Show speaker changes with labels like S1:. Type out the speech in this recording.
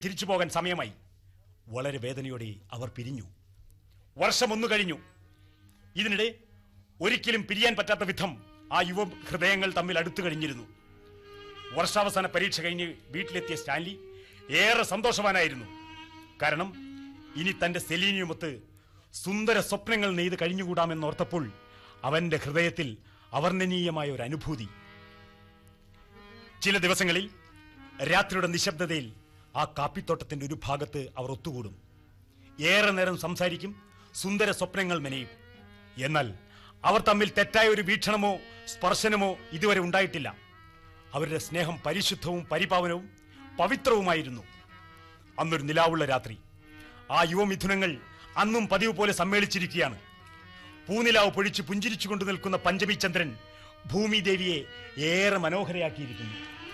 S1: തിരിച്ചു പോകാൻ സമയമായി വളരെ വേദനയോടെ അവർ പിരിഞ്ഞു വർഷം ഒന്നു കഴിഞ്ഞു ഇതിനിടെ ഒരിക്കലും പിരിയാൻ പറ്റാത്ത വിധം ആ യുവ ഹൃദയങ്ങൾ തമ്മിൽ അടുത്തു കഴിഞ്ഞിരുന്നു വർഷാവസാന പരീക്ഷ കഴിഞ്ഞ് വീട്ടിലെത്തിയ സ്റ്റാൻലി ഏറെ സന്തോഷവാനായിരുന്നു കാരണം ഇനി തന്റെ സെലീനിയുമൊത്ത് സുന്ദര സ്വപ്നങ്ങൾ നെയ്ത് കഴിഞ്ഞുകൂടാമെന്നോർത്തപ്പോൾ അവന്റെ ഹൃദയത്തിൽ അവർണ്ണനീയമായ ഒരു അനുഭൂതി ചില ദിവസങ്ങളിൽ രാത്രിയുടെ നിശബ്ദതയിൽ ആ കാപ്പിത്തോട്ടത്തിന്റെ ഒരു ഭാഗത്ത് അവർ ഒത്തുകൂടും ഏറെ നേരം സംസാരിക്കും സുന്ദര സ്വപ്നങ്ങൾ മെനയും എന്നാൽ അവർ തമ്മിൽ തെറ്റായ ഒരു വീക്ഷണമോ സ്പർശനമോ ഇതുവരെ ഉണ്ടായിട്ടില്ല അവരുടെ സ്നേഹം പരിശുദ്ധവും പരിപാവനവും പവിത്രവുമായിരുന്നു അന്നൊരു നിലാവുള്ള രാത്രി ആ യുവമിഥുനങ്ങൾ അന്നും പതിവ് പോലെ സമ്മേളിച്ചിരിക്കുകയാണ് പൂനിലാവ് പൊഴിച്ച് പുഞ്ചിരിച്ചുകൊണ്ട് നിൽക്കുന്ന പഞ്ചമി ചന്ദ്രൻ ഭൂമിദേവിയെ ഏറെ മനോഹരയാക്കിയിരിക്കുന്നു